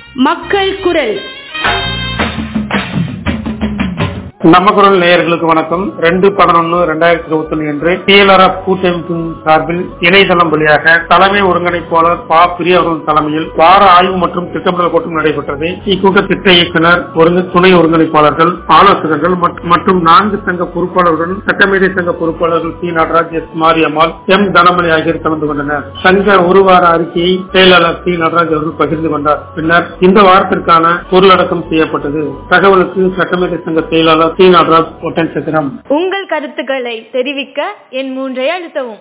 மக்கள் குரல் நம்ம குரல் நேயர்களுக்கு வணக்கம் ரெண்டு பதினொன்னு ரெண்டாயிரத்தி இருபத்தி ஒண்ணு என்று டிஎல்ஆர்எஃப் கூட்டமைப்பின் சார்பில் இணையதளம் வழியாக தலைமை ஒருங்கிணைப்பாளர் பா பிரிய அவர்கள் தலைமையில் வார ஆய்வு மற்றும் திட்டமிடல் கூட்டம் நடைபெற்றது இக்கூட்ட திட்ட இயக்குனர் ஒருங்கு துணை ஒருங்கிணைப்பாளர்கள் ஆலோசகர்கள் மற்ற- மற்றும் நான்கு சங்க பொறுப்பாளர்களுடன் சட்டமேதை சங்க பொறுப்பாளர்கள் C Natraj S Mariyammal M Dhanamani ஆகியோர் கலந்து கொண்டனர் சங்க ஒரு வார அறிக்கையை செயலாளர் சி நடராஜ் அவர்கள் பகிர்ந்து கொண்டார் பின்னர் இந்த வாரத்திற்கான பொருளடக்கம் செய்யப்பட்டது தகவலுக்கு சட்டமேதை சங்க செயலாளர் சி நடராஜ் ஒட்டன் சத்திரம் உங்கள் கருத்துக்களை தெரிவிக்க என் மூன்றை அழுத்தவும்